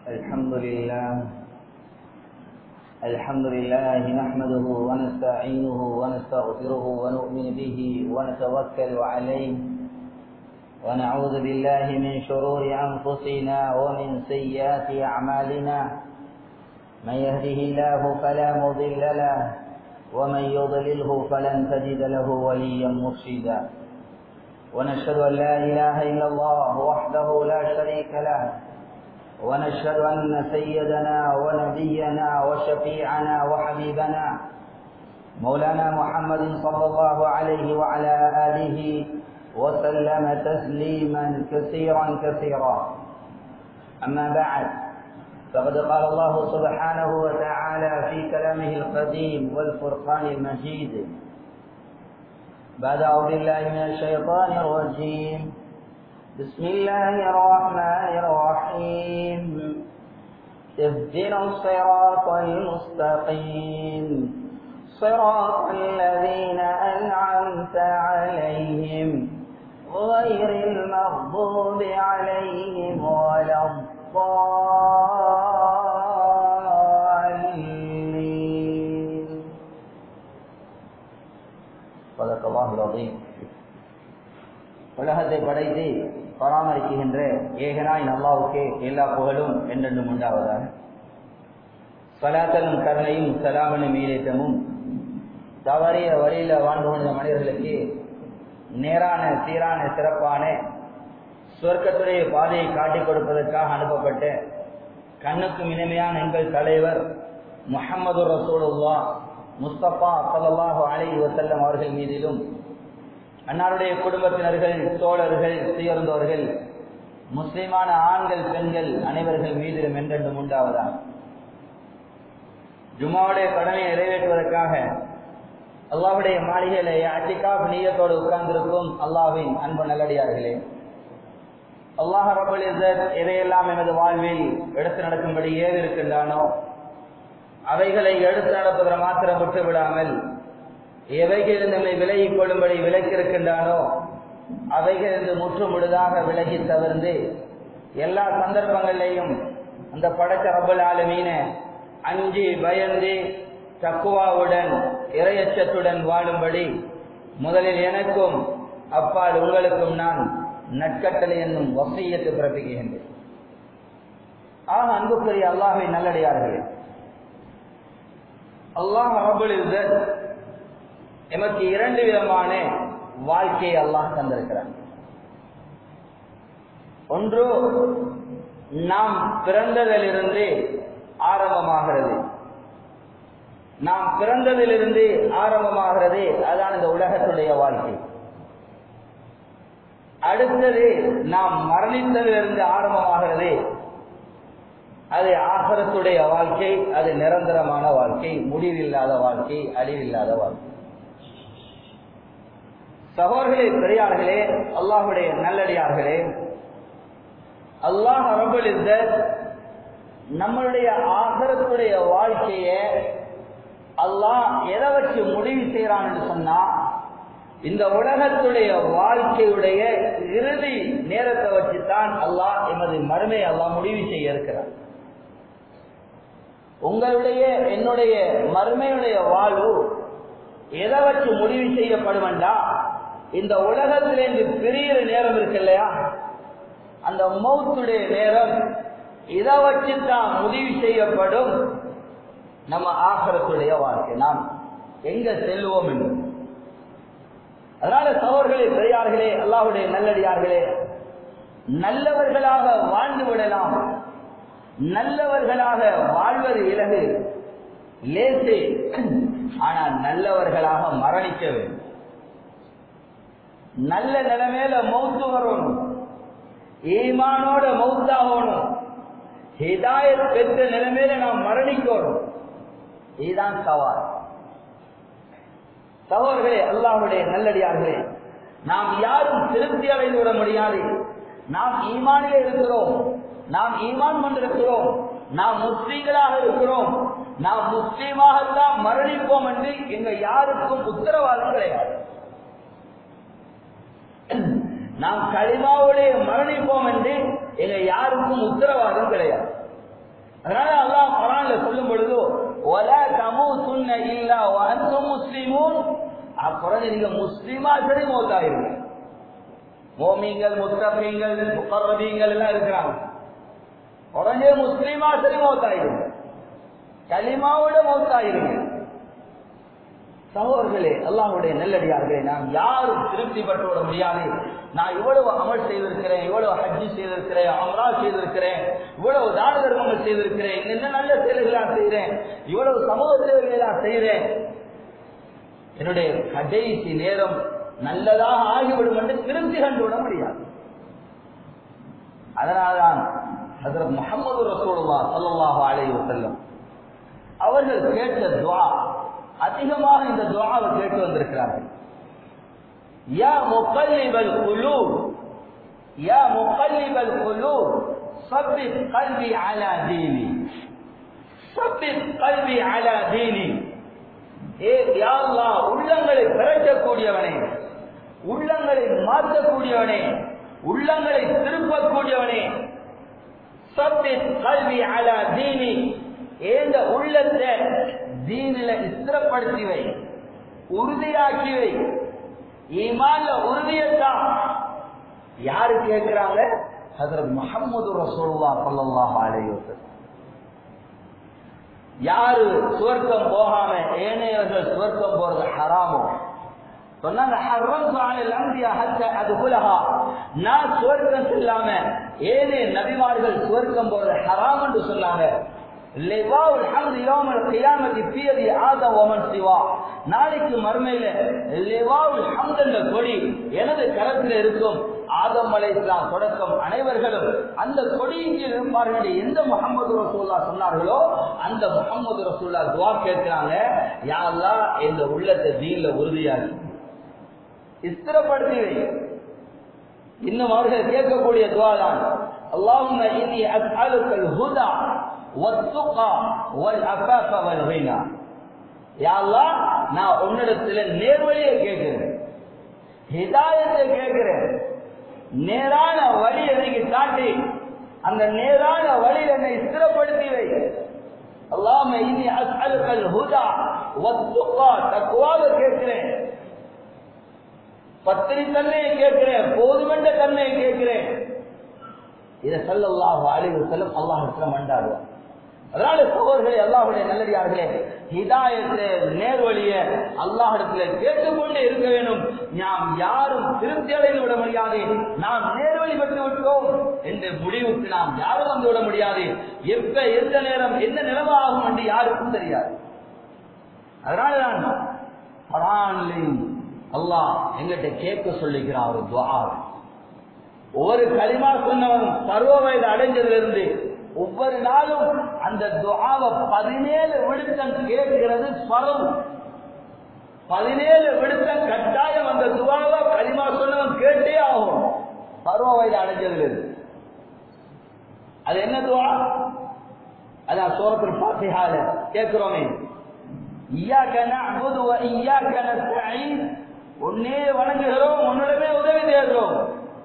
الحمد لله الحمد لله نحمده ونستعينه ونستغفره ونؤمن به ونتوكل عليه ونعوذ بالله من شرور أنفسنا ومن سيئات أعمالنا من يهده الله فلا مضل له ومن يضلله فلن تجد له وليا مرشدا ونشهد أن لا إله إلا الله وحده لا شريك له ونشهد أن سيدنا ونبينا وشفيعنا وحبيبنا مولانا محمد صلى الله عليه وعلى آله وسلم تسليما كثيرا كثيرا أما بعد فقد قال الله سبحانه وتعالى في كلامه القديم والفرقان المجيد بعد أعوذ بالله من الشيطان الرجيم بسم الله الرحمن الرحيم اهدنا الصراط المستقيم صراط الذين أنعمت عليهم غير المغضوب عليهم ولا الضالين صدق الله العظيم உலகத்தை படைத்து பராமரிக்கின்ற ஏகனாய் நல்லாவுக்கே எல்லா புகழும் என்றென்றும் உண்டாவதாக சலாத்தலும் கருணையும் சலாமனும் மீளேற்றமும் தவறிய வழியில வாழ்ந்து கொண்ட மனிதர்களுக்கு நேரான சீரான சிறப்பான சொர்க்கத்துடைய பாதையை காட்டிக் கொடுப்பதற்காக அனுப்பப்பட்ட கண்ணுக்கும் இனிமையான எங்கள் தலைவர் முஹம்மது ரசூலுல்லா முஸ்தபா சல்லாஹு அலி வசல்லம் அவர்கள் மீதிலும் அன்னாருடைய குடும்பத்தினர்கள் தோழர்கள் துயர்ந்தோர்கள் முஸ்லிமான ஆண்கள் பெண்கள் அனைவர்கள் மீதிலும் என்றென்றும் உண்டாவதா ஜுமாவுடைய கடனை நிறைவேற்றுவதற்காக அல்லாவுடைய மாளிகையிலே அட்டிகாப் நீயத்தோடு உட்கார்ந்திருக்கும் அல்லாவின் அன்பு நல்லடியார்களே அல்லாஹ் ரபுல் எதையெல்லாம் எமது வாழ்வில் எடுத்து நடக்கும்படி ஏது இருக்கின்றானோ அவைகளை எடுத்து நடப்பதை மாத்திரம் விட்டு விடாமல் எவைகளில் நம்மை விலகிக் கொள்ளும்படி விலக்கிருக்கின்றானோ அவைகளிலிருந்து முற்று முழுதாக விலகி தவிர்ந்து எல்லா சந்தர்ப்பங்களிலையும் அந்த படைத்த ரபுல் ஆலமீன அஞ்சு பயந்து தக்குவாவுடன் இரையச்சத்துடன் வாழும்படி முதலில் எனக்கும் அப்பால் உங்களுக்கும் நான் நட்கட்டளை என்னும் வசையத்தை பிறப்பிக்கின்றேன் ஆக அன்புக்குரிய அல்லாஹை நல்லடையார்களே அல்லாஹ் ரபுல் எமக்கு இரண்டு விதமான வாழ்க்கையை அல்லாஹ் தந்திருக்கிறான் ஒன்று நாம் பிறந்ததிலிருந்து ஆரம்பமாகிறது நாம் பிறந்ததிலிருந்து ஆரம்பமாகிறது அதான் இந்த உலகத்துடைய வாழ்க்கை அடுத்தது நாம் மரணித்ததிலிருந்து ஆரம்பமாகிறது அது ஆகரத்துடைய வாழ்க்கை அது நிரந்தரமான வாழ்க்கை முடிவில்லாத வாழ்க்கை அழிவில்லாத வாழ்க்கை சகோதர்களே பெரியார்களே அல்லாஹுடைய நல்லடியார்களே அல்லாஹ் அரபுல் நம்மளுடைய ஆகரத்துடைய வாழ்க்கைய அல்லாஹ் எதை வச்சு முடிவு செய்யறான்னு சொன்னா இந்த உலகத்துடைய வாழ்க்கையுடைய இறுதி நேரத்தை வச்சுதான் அல்லாஹ் எமது மருமை அல்லாஹ் முடிவு செய்ய இருக்கிறார் உங்களுடைய என்னுடைய மருமையுடைய வாழ்வு எதை வச்சு முடிவு செய்யப்படுமெண்டா இந்த உலகத்திலிருந்து பிரியிற நேரம் இருக்கு இல்லையா அந்த மௌத்துடைய நேரம் இதை வச்சுதான் முடிவு செய்யப்படும் நம்ம ஆகரத்துடைய வாழ்க்கை நாம் எங்க செல்வோம் என்று அதனால சகோதர்களே பெரியார்களே அல்லாவுடைய நல்லடியார்களே நல்லவர்களாக வாழ்ந்து விடலாம் நல்லவர்களாக வாழ்வது இலகு லேசே ஆனால் நல்லவர்களாக மரணிக்க வேண்டும் நல்ல நிலைமையில மௌத்து வரணும் ஈமானோட மௌத்தாகணும் ஹிதாயத் பெற்ற நிலைமையில நாம் மரணிக்கணும் இதுதான் சவால் சகோதர்களே அல்லாஹுடைய நல்லடியார்களே நாம் யாரும் திருப்தி அடைந்து விட முடியாது நாம் ஈமானிலே இருக்கிறோம் நாம் ஈமான் கொண்டிருக்கிறோம் நாம் முஸ்லீம்களாக இருக்கிறோம் நாம் முஸ்லீமாகத்தான் மரணிப்போம் என்று எங்க யாருக்கும் உத்தரவாதம் கிடையாது நாம் களிமாவுடைய மரணிப்போம் என்று எங்க யாருக்கும் உத்தரவாதம் கிடையாது அதனால அல்லாஹ் குரான்ல சொல்லும் பொழுது ஒலா தமூதுன்ன இல்லா வஅன்தும் முஸ்லிமூன் அப்புறம் நீங்க முஸ்லிமா சரி மௌத்தாயிருங்க மோமிங்கள் முத்தபீங்கள் முகர்ரபீங்கள் எல்லாம் இருக்கிறாங்க உடனே முஸ்லிமா சரி மௌத்தாயிருங்க கலிமாவோட மௌத்தாயிருங்க சகோதரர்களே அல்லாஹுடைய நெல்லடியார்களே நான் யாரும் திருப்தி பட்டு விட முடியாது நான் இவ்வளவு அமல் செய்திருக்கிறேன் இவ்வளவு ஹஜ்ஜி செய்திருக்கிறேன் அமரா செய்திருக்கிறேன் இவ்வளவு தான தர்மங்கள் செய்திருக்கிறேன் என்ன நல்ல செயல்களா செய்கிறேன் இவ்வளவு சமூக சேவைகளை நான் செய்கிறேன் என்னுடைய கடைசி நேரம் நல்லதாக ஆகிவிடும் என்று திருப்தி கண்டு விட முடியாது அதனால்தான் ஹசரத் முகமது ரசூலுல்லா ஸல்லல்லாஹு அலைஹி வஸல்லம் அவர்கள் கேட்ட துஆ அதிகமாக இந்த துஆவை கேட்டு வந்திருக்கிறார்கள் யா முகல்லிபல் குலூப் யா முகல்லிபல் குலூப் சப்பித் கல்வி அலா தீனி சப்பித் கல்வி அலா தீனி ஏ யா அல்லாஹ் உள்ளங்களை பிறக்கக்கூடியவனே உள்ளங்களை மாற்றக்கூடியவனே உள்ளங்களை திருப்பக்கூடியவனே சப்பித் கல்வி அலா தீனி ஏந்த உள்ளத்தை தீனில ஸ்திரப்படுத்தி வை உறுதியாக்கி வை ஈமான்ல உறுதியத்தான் யாரு கேட்கிறாங்க ஹசரத் முகமது ரசூல்லா ஸல்லல்லாஹு அலைஹி வஸல்லம் யாரு சுவர்க்கம் போகாம ஏனையவர்கள் சுவர்க்கம் போறது ஹராமோ சொன்னாங்க ஹர்ரம்து அலல் அன்பியா ஹத்தா அதுகுலஹா நான் சுவர்க்கம் செல்லாம ஏனே நபிமார்கள் சுவர்க்கம் போறது ஹராம் என்று சொன்னாங்க லிவாவுல் ஹம்து யௌமல் கியாமத்தி ஃபியதி ஆதம் வமன் சிவா நாளைக்கு மறுமையில லிவாவுல் ஹம்து என்ற கொடி எனது கரத்தில் இருக்கும் ஆதம் அலைஹிஸ்ஸலாம் தொடக்கம் அனைவர்களும் அந்த கொடியின் கீழ் இருப்பார்கள் எந்த முகமது ரசூல்லா சொன்னார்களோ அந்த முகமது ரசூல்லா துவா கேட்கிறாங்க யா அல்லாஹ் இந்த உள்ளத்தை தீன்ல உறுதியாகி ஸ்திரப்படுத்தி வை இன்னும் அவர்கள் கேட்கக்கூடிய துவா தான் اللهم إني أسألك الهدى والتقى والعفاف والغنى யா அல்லாஹ் நான் உன்னிடத்துல நேர்வழியை கேட்கிறேன் ஹிதாயத்தை கேட்கிறேன் நேரான வழி எனக்கு காட்டி அந்த நேரான வழியில் என்னை ஸ்திரப்படுத்தி வை அல்லாம இனி அஸ்அலுக்கல் ஹுதா வத்துகா தக்குவாக கேட்கிறேன் பத்திரி தன்மையை கேட்கிறேன் போதுமென்ற தன்மையை கேட்கிறேன் இதை சல்லல்லாஹு அலைஹி வஸல்லம் அல்லாஹ் இடத்துல மண்டாடுவார் அதனால சகோதரர்களே அல்லாஹுடைய நல்லடியார்களே ஹிதாயத்தை நேர்வழிய அல்லாஹிடத்துல கேட்டுக்கொண்டே இருக்க வேண்டும் நாம் யாரும் திருப்தி அடைந்து விட முடியாது நாம் நேர்வழி பெற்று விட்டோம் என்ற முடிவுக்கு நாம் யாரும் வந்து விட முடியாது எப்ப எந்த நேரம் என்ன நிலவ ஆகும் என்று யாருக்கும் தெரியாது அதனாலதான் பரான்லையும் அல்லாஹ் எங்கிட்ட கேட்க சொல்லிக்கிறான் ஒரு துவா ஒவ்வொரு களிமா சொன்னவன் சர்வ வயது அடைஞ்சதிலிருந்து ஒவ்வொரு நாளும் அந்த துவாவை பதினேழு விடுத்தம் கேட்கிறது ஸ்வரம் பதினேழு விடுத்தம் கட்டாயம் அந்த துவாவை களிமா சொன்னவன் கேட்டே ஆகும் பருவ வயது அடைஞ்சதிலிருந்து அது என்ன துவா அதான் சோரத்தில் பாத்தியால கேட்கிறோமே ஈயாக்க நஅபுது வ ஈயாக்க நஸ்தஈன் உன்னே வணங்குகிறோம் உன்னிடமே உதவி தேடுறோம்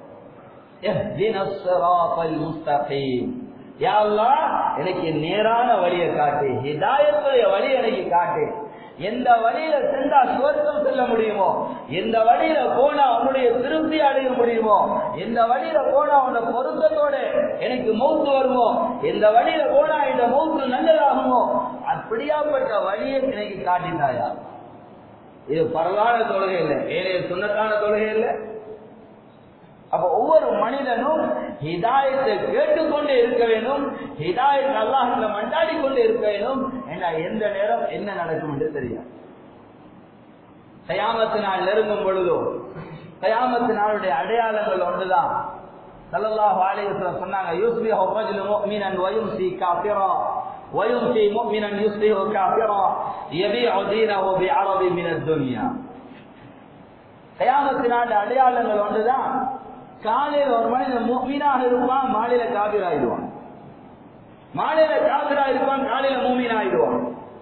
اهدنا الصراط المستقيم யா அல்லாஹ் எனக்கு நேரான வழியை காட்டு ஹிதாயத்துடைய வழி எனக்கு காட்டு எந்த வழியில சென்றா சுவர்க்கம் செல்ல முடியுமோ எந்த வழியில போனா உன்னுடைய திருப்தி அடைய முடியுமோ எந்த வழியில போனா உன்னை பொருத்தத்தோட எனக்கு மௌத்து வருமோ எந்த வழியில போனா இந்த மௌத்து நல்லதாகுமோ அப்படியாப்பட்ட வழியை எனக்கு காட்டினாயா இது பரவான தொழுகை இல்லை ஏழைய சுண்ணத்தான தொழுகை இல்லை அப்ப ஒவ்வொரு மனிதனும் ஹிதாயத்தை கேட்டுக்கொண்டே இருக்க வேண்டும் ஹிதாயத் அல்லாஹில மண்டாடி கொண்டே இருக்க வேண்டும் ஏன்னா எந்த நேரம் என்ன நடக்கும் என்று தெரியாது கயாமத்து நாள் நெருங்கும் பொழுதோ கயாமத்து நாளுடைய அடையாளங்கள் ஒன்றுதான் சல்லல்லாஹு அலைஹி வஸல்லம் சொன்னாங்க யூஸ்பிஹு ரஜுலு முஃமினன் வயும்சி காஃபிரா ويمسي مؤمنا يصبح كافرا يبيع دينه بعرض من الدنيا கயாமத்தினால அடையாளங்கள் ஒன்றுதான் காலையில ஒரு மனிதன் மூமீனாக இருப்பான் மாலையில காபிர் ஆயிடுவான் மாலையில காபிரா இருப்பான் காலையில மூமீன் ஆயிடுவான்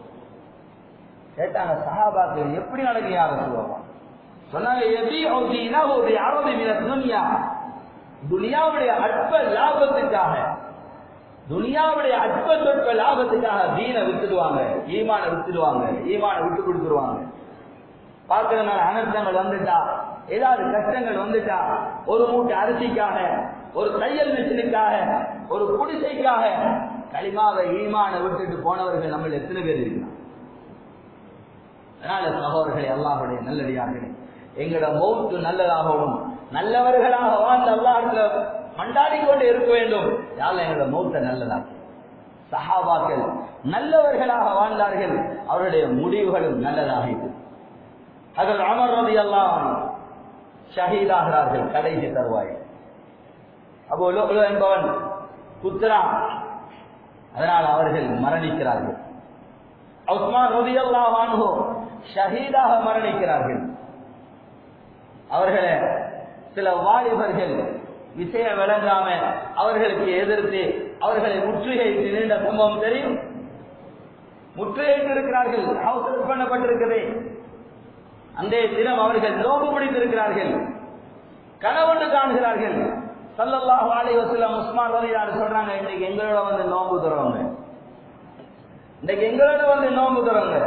கேட்டாங்க சஹாபாக்கள் எப்படி நடக்க யார சொல்லுவாங்க சொன்னாங்க எப்படி அரபி மின துனியா துனியாவுடைய அற்ப லாபத்துக்காக துனியாவுடைய அற்ப சொற்ப லாபத்துக்காக தீனை வித்துடுவாங்க ஈமான வித்துடுவாங்க ஈமான விட்டு கொடுத்துருவாங்க பார்க்கிறனால அனர்த்தங்கள் வந்துட்டா ஏதாவது கஷ்டங்கள் வந்துட்டா ஒரு மூட்டை அரிசிக்காக ஒரு தையல் மிஷினுக்காக ஒரு குடிசைக்காக களிமாவை ஈமான விட்டுட்டு போனவர்கள் நம்ம எத்தனை பேர் இருக்கிறாங்க அதனால சகோதரர்களே அல்லாஹுடைய நல்லடியார்களே எங்களோட மௌத்து நல்லதாகவும் நல்லவர்களாக வாழ்ந்த அல்லாஹ்ல மண்டாடி கொண்டு இருக்க வேண்டும் யாரும் எங்களோட மௌத்த நல்லதாக சஹாபாக்கள் நல்லவர்களாக வாழ்ந்தார்கள் அவருடைய முடிவுகளும் நல்லதாக இருக்கு அதில் அமர் ரதி எல்லாம் ஷஹீதாகிறார்கள் கடைசி தருவாய் அப்போ உலக என்பவன் புத்திரான் அதனால் அவர்கள் மரணிக்கிறார்கள் உஸ்மான் ரதி அல்லாஹோ ஷஹீதாக மரணிக்கிறார்கள் அவர்களை சில வாலிபர்கள் விஷயம் விளங்காம அவர்களுக்கு எதிர்த்து அவர்களை முற்றுகையிட்டு நீண்ட சம்பவம் தெரியும் முற்றுகையிட்டு இருக்கிறார்கள் அவசரம் பண்ணப்பட்டிருக்கிறது அந்த தினம் அவர்கள் நோம்பு பிடித்திருக்கிறார்கள் கனவொன்று காண்கிறார்கள் சல்லல்லாஹு அலைஹி வஸல்லம் உஸ்மான் ரலியல்லாஹு சொல்றாங்க இன்னைக்கு எங்களோட வந்து நோம்பு தருவாங்க இன்னைக்கு எங்களோட வந்து நோம்பு தருவாங்க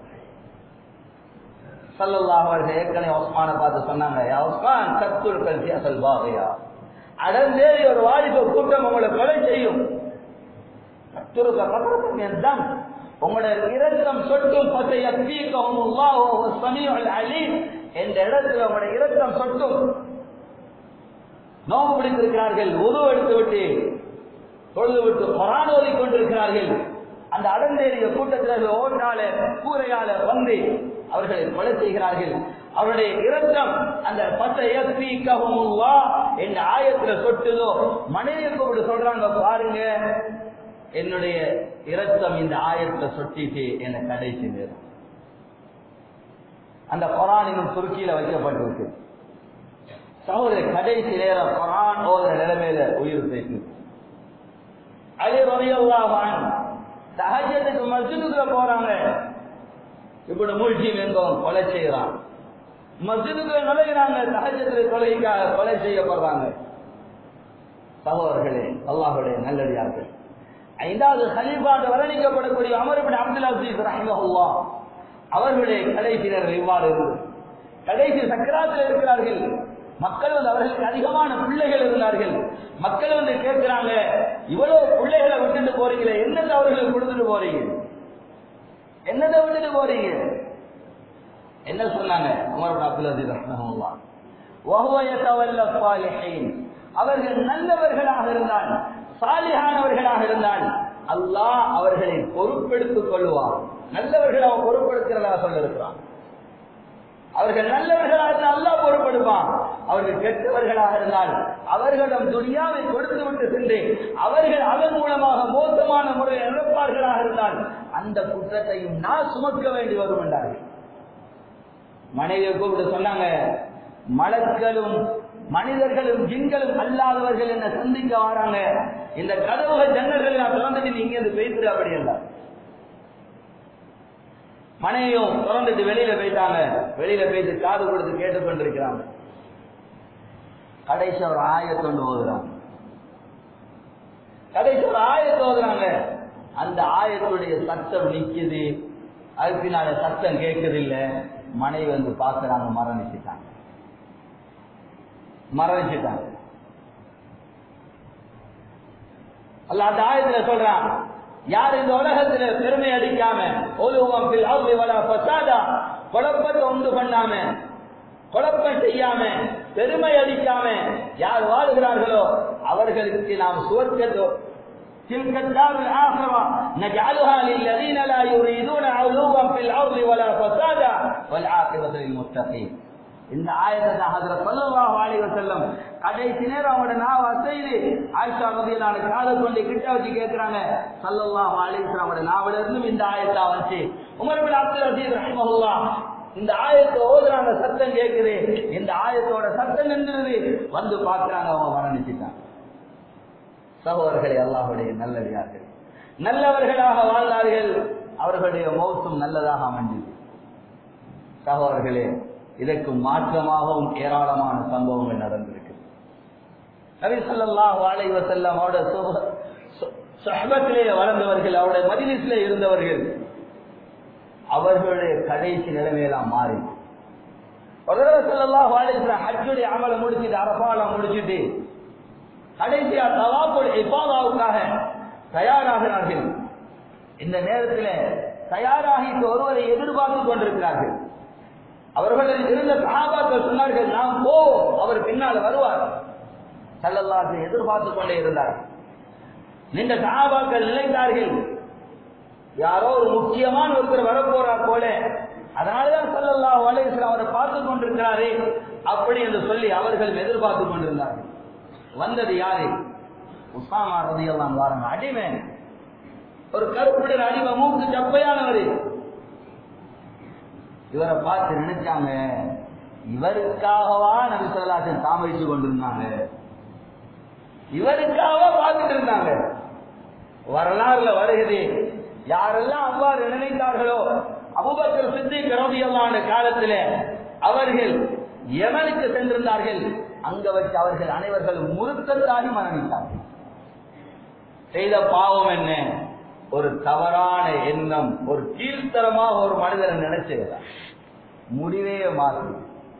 சல்லல்லாஹு அவர்கள் ஏற்கனவே உஸ்மானை பார்த்து சொன்னாங்க யா உஸ்மான் கத்துல் கல்சி அசல் பாகையா அடந்தேறி ஒரு வாலிப கூட்டம் உங்களை கொலை செய்யும் கத்துருக்க பத்திரத்தின் தான் உங்களுடைய இரத்தம் சொட்டும் பத்தை யக்தீகவும் அல்லாஹு சமீஉல் அலீம் என்ற இடத்துல உங்களுடைய இரத்தம் சொட்டும் நோம்பு பிடித்திருக்கிறார்கள் உது எடுத்து விட்டு தொழுது விட்டு கொரான் ஓதி கொண்டிருக்கிறார்கள் அந்த அடந்தேறிய கூட்டத்தினர்கள் ஓட்டால கூரையால வந்து அவர்களை கொலை செய்கிறார்கள் அவருடைய இரத்தம் அந்த பத்த இயற்பிக்கவும்வா என்ற ஆயத்துல சொட்டுதோ மனைவியை கூப்பிட்டு சொல்றாங்க பாருங்க என்னுடைய இரத்தம் இந்த ஆயத்துல சொட்டிட்டு என கடைசி நேரம் அந்த குரான் இன்னும் துருக்கியில வைக்கப்பட்டிருக்கு சகோதரி கடைசி நேரம் குரான் ஓதுற நிலைமையில உயிர் போயிட்டு அலி ரவியல்லாவான் சகஜத்துக்கு மஸ்ஜிதுக்குள்ள போறாங்க இப்படி மூழ்கி என்பவன் கொலை செய்யறான் மஸ்ஜிதுக்குள்ள நுழைகிறாங்க சகஜத்துல கொலைக்காக கொலை செய்யப்படுறாங்க சகோதரர்களே அல்லாஹுடைய நல்லடியார்கள் ஐந்தாவது ஹலீஃபாக வர்ணிக்கப்படக்கூடிய அமர்பின் அப்துல் அசீஸ் ரஹிமஹுல்லா அவர்களுடைய கடைசினர் இவ்வாறு இருந்தது கடைசி சக்கராத்தில் இருக்கிறார்கள் மக்கள் வந்து அவர்களுக்கு அதிகமான பிள்ளைகள் இருந்தார்கள் மக்கள் வந்து கேட்கிறாங்க இவ்வளவு பிள்ளைகளை விட்டுட்டு போறீங்களே என்னத்தை அவர்களுக்கு கொடுத்துட்டு போறீங்க என்னத்தை விட்டுட்டு போறீங்க என்ன சொன்னாங்க உமர் அப்துல் அசீஸ் ரஹ்மஹுல்லா அவர்கள் நல்லவர்களாக இருந்தால் சாலிகானவர்களாக இருந்தால் அல்லாஹ் அவர்களை பொறுப்பெடுத்துக் கொள்வார் நல்லவர்கள் அவன் பொறுப்பெடுக்கிறதா சொல்ல இருக்கிறான் அவர்கள் நல்லவர்களாக இருந்தால் அல்லாஹ் பொறுப்பெடுப்பான் அவர்கள் கெட்டவர்களாக இருந்தால் அவர்களிடம் துணியாவை கொடுத்து விட்டு சென்று அவர்கள் அதன் மூலமாக மோசமான முறையில் இழப்பார்களாக இருந்தால் அந்த குற்றத்தையும் நான் சுமக்க வேண்டி வரும் என்றார்கள் மனைவியை கூப்பிட்டு சொன்னாங்க மலக்களும் மனிதர்களும் ஜின்களும் அல்லாதவர்கள் என்ன சந்திக்க வராங்க இந்த கதவுகள் ஜன்னல்களை நான் திறந்துட்டு நீங்க இருந்து பேசுற அப்படி என்றார் மனைவியும் திறந்துட்டு வெளியில போயிட்டாங்க வெளியில போயிட்டு காது கொடுத்து கேட்டுக்கொண்டிருக்கிறாங்க கடைசி ஒரு ஆயத்தொண்டு ஓதுறாங்க கடைசி ஒரு ஆயத்தை ஓதுறாங்க அந்த ஆயத்துடைய சத்தம் நிக்குது அதுக்கு பின்னால சத்தம் கேட்குது இல்ல மனைவி வந்து பாக்குறாங்க மரணிச்சுட்டாங்க மரணிச்சுட்டாங்க அல்ல அந்த ஆயத்துல சொல்றான் யார் இந்த உலகத்துல பெருமை அடிக்காம ஒலுவம் குழப்பத்தை உண்டு பண்ணாம குழப்பம் செய்யாம பெருமை அடிக்காம யார் வாழ்கிறார்களோ அவர்களுக்கு நாம் சுவர்க்கத்தோ تلك الدار الآخرة نجعلها للذين لا يريدون علوا في الأرض ولا فسادا والعاقبة للمتقين இந்த ஆயத்தை ஹஜரத் ஸல்லல்லாஹு அலைஹி வஸல்லம் கடைசி நேரம் அவங்களோட நாவ அசைது ஆயிஷா ரலியல்லாஹு அன்ஹா காதை கொண்டு கிட்ட வச்சு கேக்குறாங்க ஸல்லல்லாஹு அலைஹி வஸல்லம் அவங்களோட நாவல இருந்து இந்த ஆயத்தா வந்துச்சு உமர் பின் அப்துல் அசீஸ் ரஹ்மஹுல்லாஹ் இந்த ஆயத்தை ஓதுறாங்க சத்தம் கேக்குது இந்த ஆயத்தோட சத்தம் நின்றுது வந்து பாக்குறாங்க அவங்க மரணிச்சுட்டாங்க சகோதரர்களே அல்லாஹுடைய நல்லடியார்கள் நல்லவர்களாக வாழ்ந்தார்கள் அவர்களுடைய மௌத்தும் நல்லதாக அமைஞ்சது சகோதரர்களே இதற்கு மாற்றமாகவும் ஏராளமான சம்பவங்கள் நடந்திருக்கு நபி ஸல்லல்லாஹு அலைஹி வஸல்லம் அவரோட சஹபத்திலே வளர்ந்தவர்கள் அவருடைய மதிலிசிலே இருந்தவர்கள் அவர்களுடைய கடைசி நிலைமையெல்லாம் மாறி ஒரு தடவை சொல்லலாம் வாழ்க்கை ஹஜ்ஜுடைய அமலை முடிச்சுட்டு அரபாலாம் முடிச்சுட்டு கடைசியா தவாப்புடைய இப்பாதாவுக்காக தயாராகிறார்கள் இந்த நேரத்தில் தயாராகி ஒருவரை எதிர்பார்த்து கொண்டிருக்கிறார்கள் அவர்களில் இருந்த சகாபாக்கள் சொன்னார்கள் நாம் போ அவர் பின்னால் வருவார் சல்லல்லாஹு எதிர்பார்த்து கொண்டே இருந்தார் நின்ற சகாபாக்கள் நினைத்தார்கள் யாரோ ஒரு முக்கியமான ஒருத்தர் வரப்போறார் போல அதனாலதான் சல்லல்லாஹு அலைஹிஸ்ஸலாம் அவரை பார்த்து கொண்டிருக்கிறாரே அப்படி என்று சொல்லி அவர்கள் எதிர்பார்த்து கொண்டிருந்தார்கள் வந்தது யாரு உசாமா ரதியெல்லாம் வாரங்க அடிமை ஒரு கருப்புடைய அடிமை மூக்கு சப்பையானவர் இவரை பார்த்து நினைச்சாங்க இவருக்காகவா நபி சொல்லாசன் தாமரிச்சு கொண்டிருந்தாங்க இவருக்காகவா பார்த்துட்டு இருந்தாங்க வரலாறுல வருகிறது யாரெல்லாம் அவ்வாறு நினைத்தார்களோ அபுபக்கர் சித்தி கரோதியமான காலத்துல அவர்கள் யமனுக்கு சென்றிருந்தார்கள் அங்க வச்சு அவர்கள் அனைவர்கள் முருத்தத்தாகி மரணித்தார்கள் செய்த பாவம் என்ன ஒரு தவறான எண்ணம் ஒரு கீழ்த்தரமாக ஒரு மனிதரை நினைச்சுகிறார் முடிவே மாறும்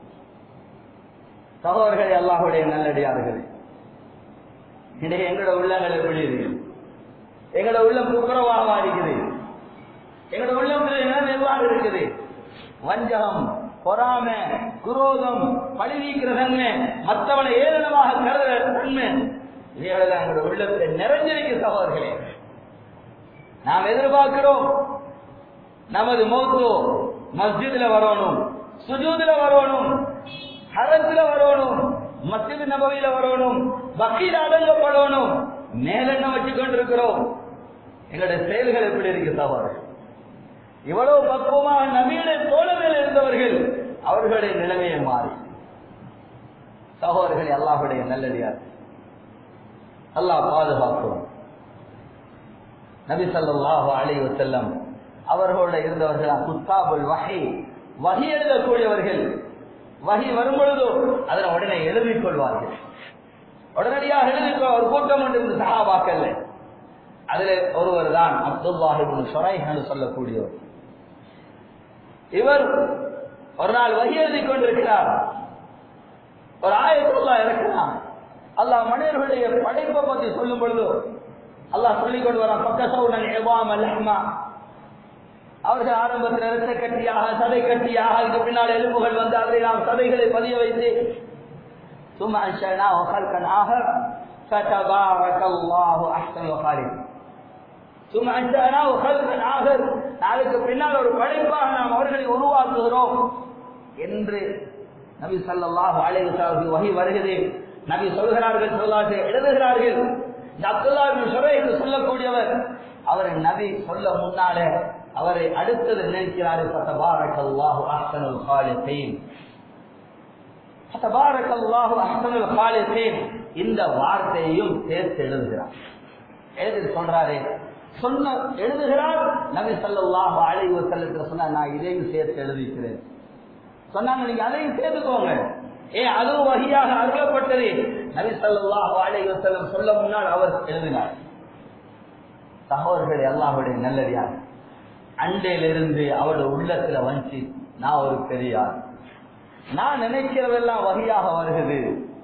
சகோதரர்கள் அல்லாஹுடைய நல்லடியார்கள் இன்றைக்கு எங்களோட உள்ளங்கள் எப்படி இருக்கு எங்களோட உள்ளம் துப்புரவாக இருக்குது எங்களோட உள்ளம் என்ன எவ்வாறு இருக்குது வஞ்சகம் பொறாம குரோதம் பழி நீக்கிற தன்மை மற்றவனை ஏளனமாக கருதுற தன்மை இவைகளை எங்களோட உள்ளத்தை நிறைஞ்சிருக்கு சகோதரர்களே நாம் எதிர்பார்க்கிறோம் நமது மௌத்தோ மஸ்ஜித்ல வரணும் சுஜூதுல வரணும் ஹரத்துல வரணும் மஸ்ஜித் நபவியில வரணும் பக்கீல அடங்கப்படணும் மேலெண்ணம் வச்சு கொண்டிருக்கிறோம் எங்களுடைய செயல்கள் எப்படி இருக்கு சகோதரர் இவ்வளவு பக்குவமாக நவீன தோழர்கள் இருந்தவர்கள் அவர்களுடைய நிலைமையை மாறி சகோதரர்கள் அல்லாஹுடைய நல்லடியார் அல்லாஹ் பாதுகாக்கும் நபி ஸல்லல்லாஹு அலைஹி வஸல்லம் அவர்களோட இருந்தவர்கள் குத்தாபுல் வஹி வஹி எழுதக்கூடியவர்கள் வஹி வரும் பொழுதோ அதனை உடனே எழுதிக் கொள்வார்கள் உடனடியாக எழுதிக் கொள் ஒரு கூட்டம் ஒன்று இருந்து சஹாபாக்கள் அதுல ஒருவர் தான் அப்துல்லாஹிபின் ஷுரைஹ் என்று சொல்லக்கூடியவர் இவர் ஒரு நாள் வகி எழுதிக் கொண்டிருக்கிறார் ஒரு ஆயத்துல்லா இறக்கிறான் அல்லாஹ் மனிதர்களுடைய படைப்பை பற்றி சொல்லும் பொழுது அல்லாஹ் சொல்லிக் கொண்டு வரான் பக்கசவுடன் எவாம் அல்ஹமா அவர்கள் ஆரம்பத்தில் இரத்த கட்டியாக சதை கட்டியாக அதுக்கு பின்னால் எலும்புகள் வந்து அதில் நாம் சதைகளை பதிய வைத்து சும்மா அன்ஷனா வகல்கன் ஆக فتبارك الله احسن الخالقين ثم அன்ஷனா வகல்கன் ஆக நாளுக்கு பின்னால் ஒரு படைப்பாக நாம் அவர்களை உருவாக்குகிறோம் என்று நபி ஸல்லல்லாஹு அலைஹி வஸல்லம் வஹி வருகிறது நபி சொல்கிறார்கள் சொல்லாது எழுதுகிறார்கள் இந்த அப்துல்லா பின் சுரை என்று சொல்லக்கூடியவர் அவரை நபி சொல்ல முன்னாலே அவரை அடுத்தது நினைக்கிறாரு ஃபதபாரக்கல்லாஹு அஹ்சனுல் காலிகீன் ஃபதபாரக்கல்லாஹு அஹ்சனுல் காலிகீன் இந்த வார்த்தையையும் சேர்த்து எழுதுகிறார் எழுதி சொல்றாரு சொன்ன எழுதுகிறார் நபி ஸல்லல்லாஹு அலைஹி வஸல்லம் சொன்னா நான் இதையும் சேர்த்து எழுதிக்கிறேன் சொன்னாங்க நீங்க அதையும் சேர்த்துக்கோங்க ஏ அதுவும் வகையாக அருளப்பட்டது நபி ஸல்லல்லாஹு அலைஹி வஸல்லம் சொல்ல முன்னால் அவர் எழுதினார் சகோதரர்கள் அல்லாஹ்வுடைய நல்லடியார் அண்டையிலிருந்து அவருடைய உள்ளத்துல வந்து நான் ஒரு பெரியார் நான் நினைக்கிறதெல்லாம் வகையாக வருகிறது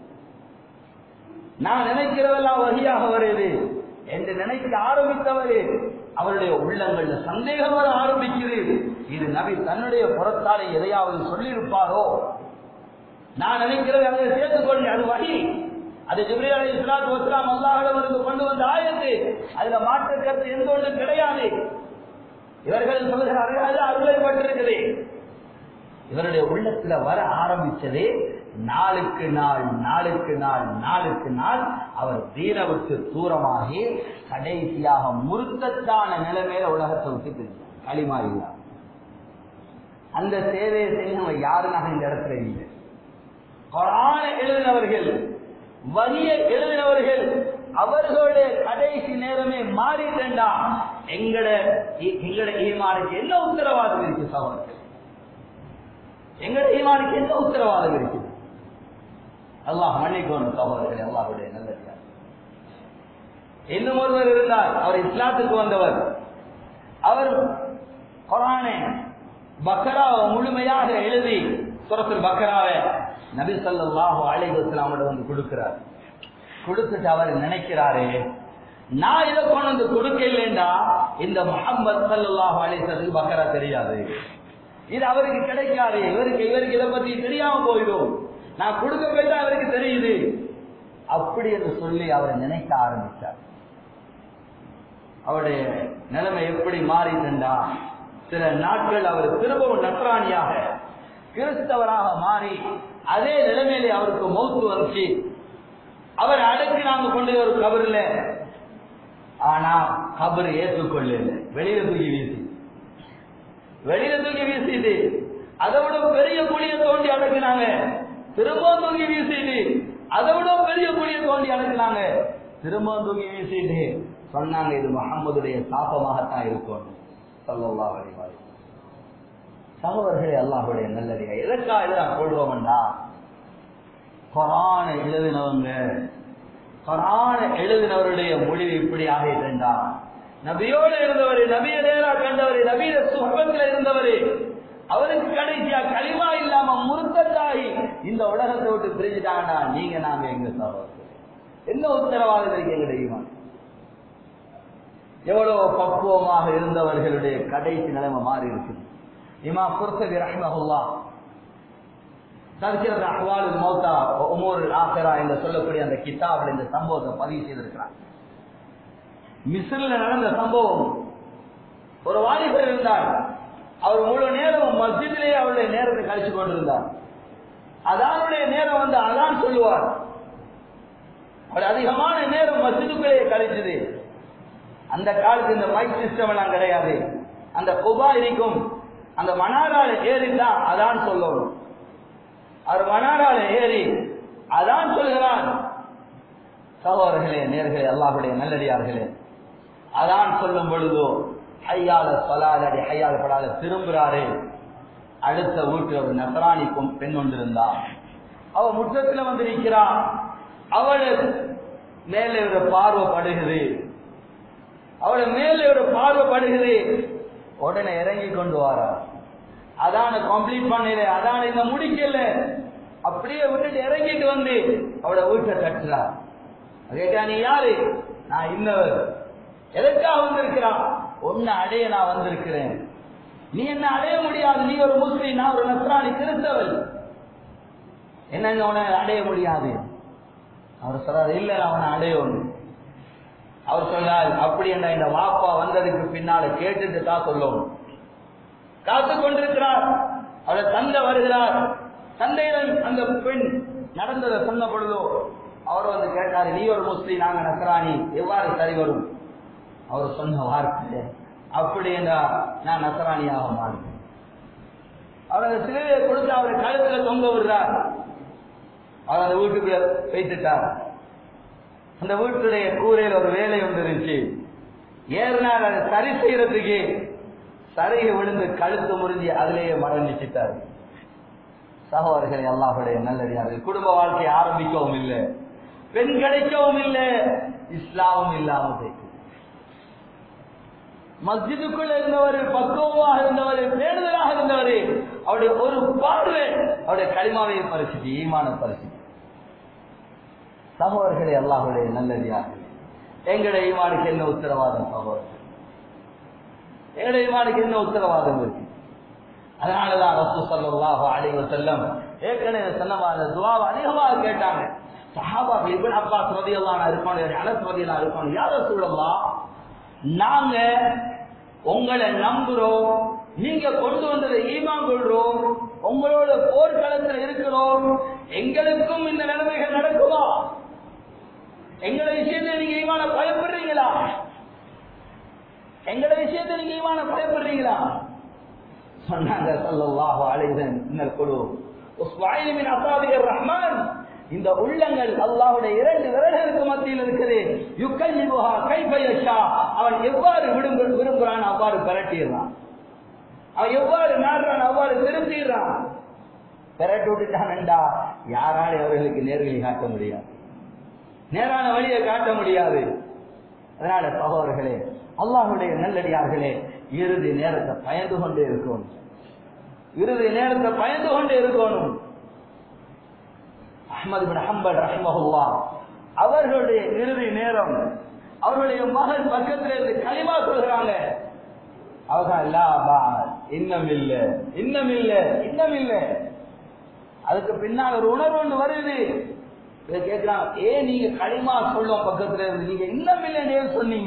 நான் நினைக்கிறதெல்லாம் வகையாக வருது என்று நினைக்க ஆரம்பித்தவரே அவருடைய உள்ளங்கள்ல சந்தேகம் வர ஆரம்பிக்கிறது இது நபி தன்னுடைய புறத்தாலே எதையாவது சொல்லியிருப்பாரோ நான் நினைக்கிறது அதை சேர்த்துக்கொண்டு அது வகி அது ஜிப்ரீல் அலி இஸ்லாத்து வஸ்லாம் அல்லாஹிடம் இருந்து கொண்டு வந்த ஆயத்து அதுல மாற்று கருத்து எந்த ஒன்று கிடையாது இவர்கள் சொல்லுகிறார்கள் அது அருளைப்பட்டிருக்குது இவருடைய உள்ளத்துல வர ஆரம்பிச்சதே நாளுக்கு நாள் நாளுக்கு நாள் நாளுக்கு நாள் அவர் தீனவுக்கு தூரமாகி கடைசியாக முருத்தத்தான நிலைமையில உலகத்தை விட்டு பிரித்தார் களிமாறினார் அந்த சேவையை செய்யணும் யாருனாக இந்த இடத்துல இல்லை கொரான எழுதினவர்கள் வலிய எழுதினவர்கள் அவர்களுடைய கடைசி நேரமே மாறிட்டா எங்கட எங்கட ஈமானுக்கு என்ன உத்தரவாதம் இருக்கு சகோதரர்கள் எங்கட ஈமானுக்கு என்ன உத்தரவாதம் இருக்கு அல்லாஹ் மன்னிக்கணும் சகோதரர்களே அல்லாஹுடைய நல்ல இன்னும் ஒருவர் இருந்தார் அவர் இஸ்லாத்துக்கு வந்தவர் அவர் குரானே பக்கராவை முழுமையாக எழுதி சுரத்தில் பக்கராவை நபி ஸல்லல்லாஹு அலைஹி வஸல்லம் வந்து கொடுக்கிறார் கொடுத்துட்டு அவர் நினைக்கிறாரே நான் இதை கொண்டு வந்து கொடுக்கலண்டா இந்த முகம்மது ஸல்லல்லாஹு அலைஹி வஸல்லம் பக்கரா தெரியாது இது அவருக்கு கிடைக்காது இவருக்கு இவருக்கு இதை பத்தி தெரியாம போயிடும் நான் கொடுக்க போய் தான் அவருக்கு தெரியுது அப்படி என்று சொல்லி அவர் நினைக்க ஆரம்பித்தார் அவருடைய நிலைமை எப்படி மாறிட்டுண்டா சில நாட்கள் அவர் திரும்பவும் நத்ராணியாக கிறிஸ்தவராக மாறி அதே நிலைமையிலே அவருக்கு மௌத்து வந்துச்சு அவர் அடக்கினாங்க கொண்டு ஒரு கபர்ல ஆனா கபர் ஏற்றுக்கொள்ளல வெளியில தூக்கி வீசி வெளியில தூக்கி வீசிட்டு அதை விட பெரிய குழியை தோண்டி அடக்குனாங்க திரும்பவும் தூக்கி வீசிட்டு அதை விட பெரிய குழியை தோண்டி அடக்குனாங்க திரும்பவும் தூக்கி வீசிட்டு சொன்னாங்க இது முகம்மதுடைய சாபமாகத்தான் இருக்கும் சொல்லலாம் வழிவாய் சகோதரர்களே அல்லாஹுடைய நல்லடியா எதற்காக இதை நான் சொல்றோம்னா கொரான எழுதினவங்க கொரான எழுதினவருடைய முடிவு இப்படி ஆகிட்டா நபியோடு இருந்தவர் நபிய நேரா கண்டவர் நபிய சுகத்தில் இருந்தவர் அவருக்கு கடைசியா களிமா இல்லாம முருத்தத்தாகி இந்த உலகத்தை விட்டு பிரிஞ்சுட்டாங்கடா நீங்க நாங்க எங்க சகோதரர் என்ன உத்தரவாதம் இருக்கு எங்க ஈமான் எவ்வளவு பக்குவமாக இருந்தவர்களுடைய கடைசி நிலைமை மாறி இருக்கு இமா குர்சபி ரஹ்மஹுல்லா தர்ஜிரத் அஹ்வால் மௌத்தா உமூர் ஆசிரா என்று சொல்லக்கூடிய அந்த கிதாபில் இந்த சம்பவத்தை பதிவு செய்திருக்கிறார் மிஸ்ரில் நடந்த சம்பவம் ஒரு வாலிபர் இருந்தார் அவர் முழு நேரம் மஸ்ஜிதிலேயே அவருடைய நேரத்தை கழிச்சு கொண்டிருந்தார் அதானுடைய நேரம் வந்து அதான் சொல்லுவார் அவர் அதிகமான நேரம் மஸ்ஜிதுக்குள்ளேயே கழிச்சது அந்த காலத்து இந்த மைக் சிஸ்டம் எல்லாம் கிடையாது அந்த குபா இருக்கும் அந்த மணாரால ஏறிதான் அதான் சொல்லணும் அவர் மணாரால ஏறி அதான் சொல்கிறான் சகோதரர்களே நேர்களே அல்லாஹுடைய நல்லடியார்களே அதான் சொல்லும் பொழுதோ ஹையால சொலாதடி ஹையால படாத திரும்புறாரு அடுத்த வீட்டு ஒரு நசராணிக்கும் பெண் கொண்டிருந்தா அவ முற்றத்துல வந்து நிற்கிறா அவளு மேலே ஒரு பார்வைப்படுகிறது அவள மேலே ஒரு பார்வைப்படுகிறது உடனே இறங்கி கொண்டு வாரா அதான கம்ப்ளீட் பண்ணல அதான இந்த முடிக்கல அப்படியே விட்டுட்டு இறங்கிட்டு வந்து அவளை வீட்டை கட்டுறா கேட்டா நீ யாரு நான் இன்னவர் எதற்காக வந்திருக்கிறான் உன்னை அடைய நான் வந்திருக்கிறேன் நீ என்ன அடைய முடியாது நீ ஒரு முஸ்லீம் நான் ஒரு நஸ்ராணி கிறிஸ்தவன் என்னங்க உன அடைய முடியாது அவர் சொல்றாரு இல்ல நான் அவனை அடையணும் அவர் சொன்னார் அப்படி என்ன இந்த வாப்பா வந்ததுக்கு பின்னால கேட்டுட்டு தான் சொல்லணும் காத்து கொண்டிருக்கிறார் அவரை தந்தை வருகிறார் தந்தையிடம் அந்த பெண் நடந்ததை சொன்ன பொழுதோ அவர் வந்து கேட்டாரு நீ ஒரு முஸ்லீம் நாங்க நசராணி எவ்வாறு சரி வரும் அவர் சொன்ன வார்த்தை அப்படி என்றா நான் நசராணியாக மாறுவேன் அவர் அந்த சிலையை கொடுத்து அவரை கழுத்துல தொங்க விடுறார் அவர் அந்த வீட்டுக்குள்ள வைத்துட்டார் அந்த வீட்டுடைய கூரையில் ஒரு வேலை ஒன்று இருந்துச்சு ஏறினார் அதை சரி செய்யறதுக்கு சரிகை விழுந்து கழுத்து முறிஞ்சி அதிலேயே மரணிச்சிட்டார் சகோதரர்களை அல்லாஹுடைய நல்லடியார்கள் குடும்ப வாழ்க்கை ஆரம்பிக்கவும் இல்லை பெண் கிடைக்கவும் இல்லை இஸ்லாமும் இல்லாம போயிட்டு மஸ்ஜிதுக்குள்ள இருந்தவர் பக்குவமாக இருந்தவர் பேணுதலாக இருந்தவர் அவருடைய ஒரு பார்வை அவருடைய களிமாவை பரிசுக்கு ஈமான பரிசு சகோதரர்களே அல்லாஹுடைய நல்லடியார்கள் எங்களுடைய ஈமானுக்கு என்ன உத்தரவாதம் சகோதரர்கள் எங்களுடைய ஈமானுக்கு என்ன உத்தரவாதம் இருக்கு அதனாலதான் ரசூ சல்லாஹு அலைஹி வஸல்லம் ஏற்கனவே சொன்னவா அந்த துவாவை அதிகமாக கேட்டாங்க சஹாபாக்கள் இப்னு அப்பாஸ் ரலியல்லாஹு இருப்பாங்க அனஸ் ரலியல்லாஹு இருப்பாங்க யார் ரசூலல்லாஹ் நாங்க உங்களை நம்புறோம் நீங்க கொண்டு வந்ததை ஈமான் கொள்றோம் உங்களோட போர்க்களத்தில் இருக்கிறோம் எங்களுக்கும் இந்த நிலைமைகள் நடக்குமா எங்களை விஷயத்தை நீங்க ஈமான பயப்படுறீங்களா எங்களை விஷயத்தை நீங்க ஈமான பயப்படுறீங்களா சொன்னாங்க சல்லல்லாஹு அலைஹி இன்னல் குழு உஸ்வாயில் மின் அசாபிர் ரஹ்மான் இந்த உள்ளங்கள் அல்லாஹ்வுடைய இரண்டு விரல்களுக்கு மத்தியில் இருக்குது யுக்கல்லிபுஹா கைஃப யஷா அவன் எவ்வாறு விரும்பு விரும்புறான் அவ்வாறு பரட்டிடுறான் அவன் எவ்வாறு நாடுறான் அவ்வாறு திரும்பிடுறான் பெரட்டு விட்டுட்டான்டா யாரால அவர்களுக்கு நேர்வழி காட்ட முடியாது நேரான வழியை காட்ட முடியாது அதனால சகோதரர்களே அல்லாஹுடைய நல்லடியார்களே இறுதி நேரத்தை பயந்து கொண்டே இருக்கணும் இறுதி நேரத்தை பயந்து கொண்டே இருக்கணும் அஹமது பின் ஹம்பல் ரஹ்மஹுல்லா அவர்களுடைய இறுதி நேரம் அவருடைய மகன் பக்கத்தில் இருந்து களிமா சொல்கிறாங்க அவங்க இன்னும் இல்ல இன்னும் இல்ல இன்னும் இல்ல அதுக்கு பின்னால் ஒரு உணர்வு ஒன்று வருது இதை கேட்கிறாங்க ஏன் நீங்க களிமா சொல்லும் பக்கத்துல இருந்து நீங்க இன்னும் இல்லைன்னு சொன்னீங்க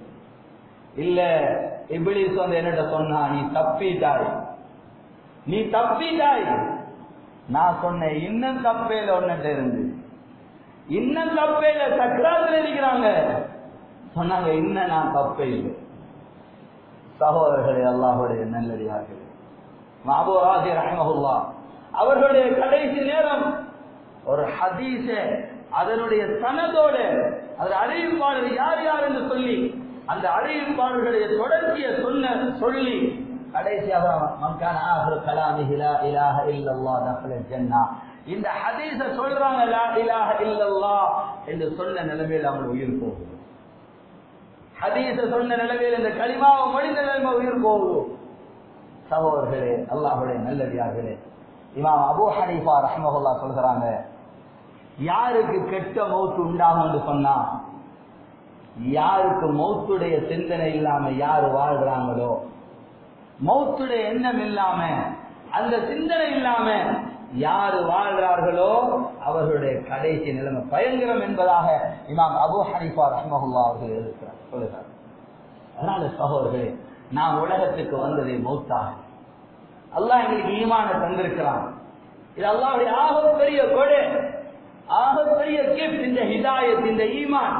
இல்ல இபிலிஸ் வந்து என்னட்ட சொன்னா நீ தப்பிட்டாய் நீ தப்பிட்டாய் நான் சொன்னேன் இன்னும் தப்பேல ஒன்னிட்ட இருந்து இன்னும் தப்பேல சக்கராத்துல இருக்கிறாங்க சொன்னாங்க இன்னும் நான் தப்பே இல்லை சகோதரர்களே அல்லாஹுடைய நல்லடியார்கள் மாபு ராஜி ரஹமஹுல்லா அவர்களுடைய கடைசி நேரம் ஒரு ஹதீஸ அதனுடைய சனதோட அது அறிவிப்பாளர் யார் யார் என்று சொல்லி அந்த அறிவிப்பாளர்களுடைய தொடர்ச்சியை சொன்ன சொல்லி கடைசியாக மக்கான ஆஹிர் கலாமிஹி லா இலாஹ இல்லல்லாஹ் தஃபல ஜன்னா இந்த ஹதீஸ சொல்றாங்க லா இலாஹ இல்லல்லாஹ் என்று சொன்ன நிலைமையில் அவங்க உயிர் போகும் ஹதீஸ சொன்ன நிலைமையில் இந்த களிமாவை மொழிந்த நிலைமை உயிர் போகும் சகோதரர்களே அல்லாஹுடைய நல்லடியார்களே இமாம் அபூ ஹனீஃபா ரஹ்மஹுல்லா சொல்கிறாங்க யாருக்கு கெட்ட மௌத்து உண்டாகும் என்று சொன்னா யாருக்கு மௌத்துடைய சிந்தனை இல்லாம யாரு வாழ்கிறாங்களோ மௌத்துடைய எண்ணம் இல்லாம அந்த சிந்தனை இல்லாம யாரு வாழ்கிறார்களோ அவர்களுடைய கடைசி நிலைமை பயங்கரம் என்பதாக இமாம் அபு ஹனிஃபா ரஹ்மஹுல்லா அவர்கள் எழுதுகிறார் சொல்லுகிறார் அதனால சகோதரர்களே நாம் உலகத்துக்கு வந்ததே மௌத்தாக அல்லாஹ் எங்களுக்கு ஈமான தந்திருக்கிறான் இது அல்லாவுடைய ஆகப்பெரிய கொடை ஆகப்பெரிய கிஃப்ட் இந்த ஹிதாயத் இந்த ஈமான்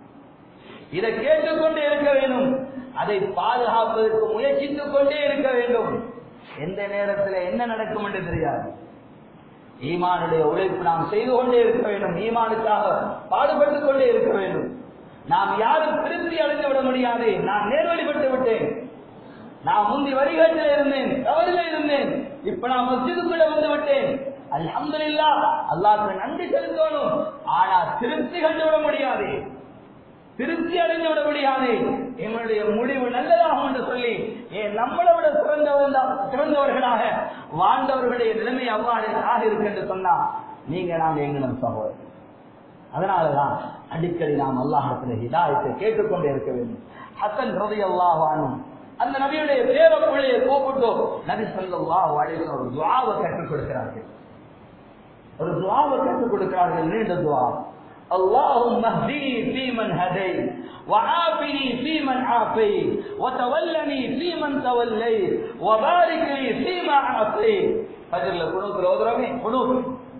இதை கேட்டுக்கொண்டே இருக்க வேண்டும் அதை பாதுகாப்பதற்கு முயற்சித்துக் கொண்டே இருக்க வேண்டும் எந்த நேரத்தில் என்ன நடக்கும் என்று தெரியாது ஈமானுடைய உழைப்பு நாம் செய்து கொண்டே இருக்க வேண்டும் ஈமானுக்காக பாடுபட்டுக் கொண்டே இருக்க வேண்டும் நாம் யாரும் திருப்தி அடைந்து விட முடியாது நான் நேர்வழிப்பட்டு விட்டேன் நான் முந்தி வழிகாட்டில் இருந்தேன் தவறில இருந்தேன் இப்ப நான் மஸ்ஜிதுக்குள்ள வந்து விட்டேன் அல்ஹம்துலில்லா அல்லாஹ்க்கு நன்றி செலுத்தணும் ஆனா திருப்தி கண்டு விட முடியாது திருப்தி அடைந்து விட முடியாது எங்களுடைய முடிவு நல்லதாகும் என்று சொல்லி ஏன் நம்மளை விட சிறந்தவர்கள் சிறந்தவர்களாக வாழ்ந்தவர்களுடைய நிலைமை அவ்வாறு ஆக இருக்கு என்று சொன்னா நீங்க நாங்க எங்களும் சகோதரர் அதனாலதான் அடிக்கடி நாம் அல்லாஹத்துல ஹிதாயத்தை கேட்டுக்கொண்டே இருக்க வேண்டும் ஹசன் ரதி அல்லாஹானும் அந்த நபியுடைய பேர பிள்ளையை கூப்பிட்டு நபி சொல்லல்லாஹு அலைஹி ஒரு துஆவை கற்றுக் கொடுக்கிறார்கள் ஒரு துஆவை கற்றுக் கொடுக்கிறார்கள் நீண்ட துஆ اللهم اهدني فيمن هديت وعافني فيمن عافيت وتولني فيمن توليت وبارك لي فيما اعطيت فجر குனூத் ஓதுறோமே குனூத்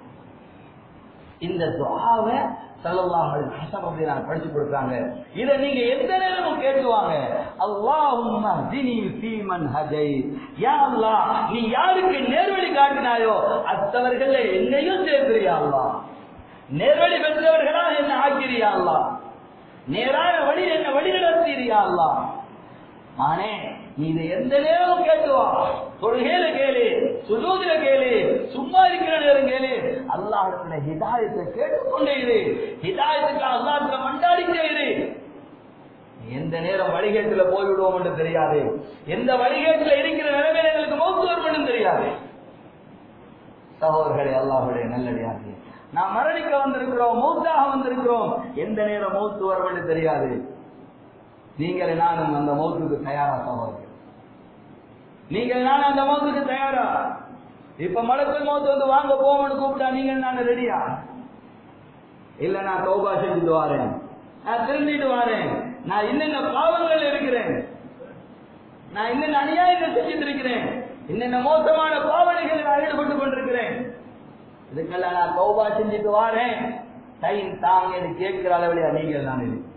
இந்த துஆவை ஸல்லல்லாஹு அலைஹி வஸல்லம் படிச்சு கொடுத்தாங்க இத நீங்க எந்த நேரமும் கேட்டுவாங்க அல்லாஹும்ம ஹ்தினி ஃபீமன் ஹதைத் யா அல்லாஹ் நீ யாருக்கு நேர்வழி காட்டினாயோ அத்தவர்கள என்னையும் சேர்க்கிறியா அல்லாஹ் நேர்வழி பெற்றவர்களாக என்ன ஆக்கிறியா அல்லாஹ் நேரான வழி என்ன வழி நடத்தீரியா அல்லாஹ் மானே நீ இதை எந்த நேரமும் கேட்டுவா தொழுகையில கேளு சுஜூதில கேளு சும்மா இருக்கிற நேரம் கேளு அல்லாஹிடத்துல ஹிதாயத்தை கேட்டுக்கொண்டே இரு ஹிதாயத்துக்கு அல்லாஹிடத்துல மண்டாடிட்டே இரு எந்த நேரம் வழிகேட்டுல போய்விடுவோம் என்று தெரியாது எந்த வழிகேட்டுல இருக்கிற நிலைமையில எங்களுக்கு மௌத்து வரும் என்று தெரியாது சகோதரர்களே அல்லாஹுடைய நல்லடியார்கள் நாம் மரணிக்க வந்திருக்கிறோம் மௌத்தாக வந்திருக்கிறோம் எந்த நேரம் மௌத்து வரும் என்று தெரியாது நீங்கள் நானும் அந்த மௌத்துக்கு தயாரா சகோதரர்கள் நீங்கள் நானும் அந்த மௌத்துக்கு தயாரா இப்ப மலக்கள் மௌத்து வந்து வாங்க போவோம்னு கூப்பிட்டா நீங்கள் நான் ரெடியா இல்ல நான் தௌபா செஞ்சுட்டு வாரேன் நான் திருந்திட்டு வாரேன் நான் என்னென்ன பாவங்கள் இருக்கிறேன் நான் என்னென்ன அநியாயங்கள் செஞ்சுட்டு இருக்கிறேன் என்னென்ன மோசமான பாவனைகள் நான் ஈடுபட்டு கொண்டிருக்கிறேன் இதுக்கெல்லாம் நான் தௌபா செஞ்சுட்டு வாரேன் டைம் தாங்க கேட்கிற அளவில் நீங்கள் நான் இருக்கேன்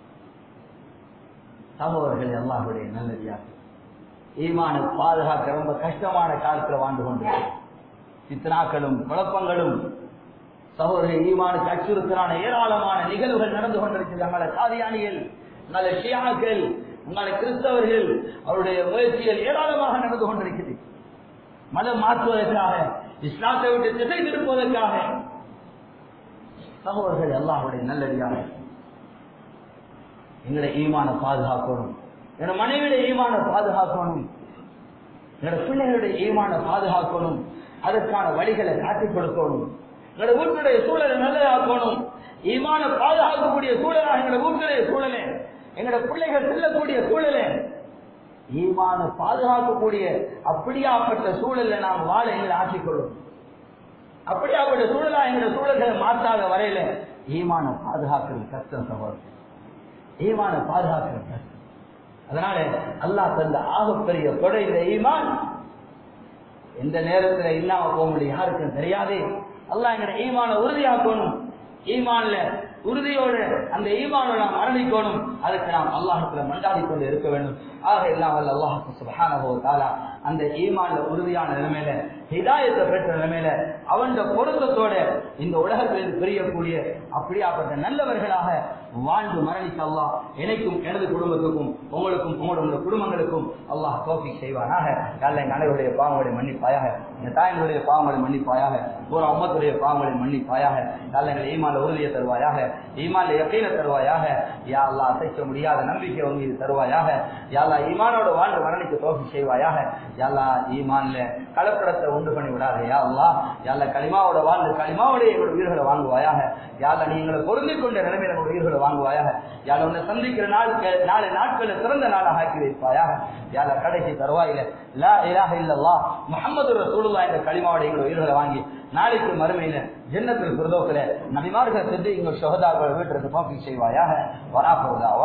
சகோதரர்கள் அல்லாஹுடைய நல்லதியா ஈமான பாதுகாக்க ரொம்ப கஷ்டமான காலத்துல வாழ்ந்து கொண்டிருக்கிறோம் சித்தனாக்களும் குழப்பங்களும் சகோதரர்கள் ஈமானுக்கு அச்சுறுத்தலான ஏராளமான நிகழ்வுகள் நடந்து கொண்டிருக்கிறது உங்கள காதியானிகள் உங்கள ஷியாக்கள் உங்கள கிறிஸ்தவர்கள் அவருடைய முயற்சிகள் ஏராளமாக நடந்து கொண்டிருக்கிறது மதம் மாற்றுவதற்காக இஸ்லாத்தை விட்டு திசை திருப்புவதற்காக சகோதரர்கள் அல்லாஹுடைய நல்லடியாக எங்களை ஈமான பாதுகாக்கணும் எங்களோட மனைவியுடைய ஈமான பாதுகாக்கணும் எங்களோட பிள்ளைகளுடைய ஈமான பாதுகாக்கணும் அதற்கான வழிகளை காட்டிக் கொடுக்கணும் எங்களோட வீட்டுடைய சூழலை நல்லதாக்கணும் ஈமான பாதுகாக்கக்கூடிய சூழலாக எங்களோட வீட்டுடைய சூழலே எங்களோட பிள்ளைகள் செல்லக்கூடிய சூழலே ஈமான பாதுகாக்கக்கூடிய அப்படியாப்பட்ட சூழல்ல நாம் வாழ எங்களை ஆக்கிக்கொள்ளும் அப்படியாப்பட்ட சூழலா எங்களோட சூழல்களை மாற்றாத வரையில ஈமான பாதுகாக்கிறது கஷ்டம் சகோதரர் ஈமான பாதுகாக்கிறது கஷ்டம் அதனால அல்லாஹ் தந்த ஆகப்பெரிய கொடை இந்த ஈமான் எந்த நேரத்துல இல்லாம போக முடியும் யாருக்கும் தெரியாது அல்லாஹ் எங்கட ஈமான உறுதியாக்கணும் ஈமான்ல உறுதியோடு அந்த ஈமானோட நாம் மரணிக்கணும் அதுக்கு நாம் அல்லாஹத்துல மண்டாடி கொண்டு இருக்க வேண்டும் ஆக எல்லாம் வல்ல அல்லாஹு சுபஹானஹு வ தஆலா அந்த ஈமான்ல உறுதியான நிலைமையில ஹிதாயத்தை பெற்ற நிலைமையில அவன் பொருத்தத்தோட இந்த உலகத்தில் பிரியக்கூடிய அப்படியாப்பட்ட நல்லவர்களாக வாழ்ந்து மரணிக்க அல்லாஹ் எனக்கும் எனது குடும்பத்துக்கும் உங்களுக்கும் உங்களுடைய குடும்பங்களுக்கும் அல்லாஹ் தோஃபி செய்வானாக யாழ்ல எங்க அனைவருடைய பாவங்களை மன்னிப்பாயாக எங்க தாயங்களுடைய பாவங்களை மன்னிப்பாயாக பூரா உம்மத்துடைய பாவங்களை மன்னிப்பாயாக யாழ்ல எங்களை ஈமான்ல உறுதியை தருவாயாக ஈமான்ல யக்கீன தருவாயாக யா அல்லாஹ் அசைக்க முடியாத நம்பிக்கை உன் மீது தருவாயாக யா அல்லாஹ் ஈமானோட வாழ்ந்து மரணிக்க தோஃபி செய்வாயாக யா அல்லாஹ் ஈமான்ல கலப்படத்தை உண்டு பண்ணி விடாத யா அல்லாஹ் யா அல்லாஹ் களிமாவோட வாழ்ந்து களிமாவோட எங்களோட உயிர்களை வாங்குவாயாக யா அல்லாஹ் நீ எங்களை பொருந்திக் கொண்ட நிலைமையில எங்களோட உயிர்களை வாங்குவாயாக யா அல்லாஹ் உன்னை சந்திக்கிற நாள் நாளை நாட்களை சிறந்த நாளாக ஆக்கி வைப்பாயாக யா அல்லாஹ் கடைசி தருவாயில லா இலாஹ இல்லல்லாஹ் முஹம்மது ரசூலுல்லாஹ் என்ற களிமாவோட எங்களோட உயிர்களை வாங்கி நாளைக்கு மறுமையில ஜன்னத்தில் பிரதோக்கில நபிமார்கள் சென்று எங்கள் சுகதாக்கள் வீட்டிற்கு பாக்கி செய்வாயாக வராப்படுதா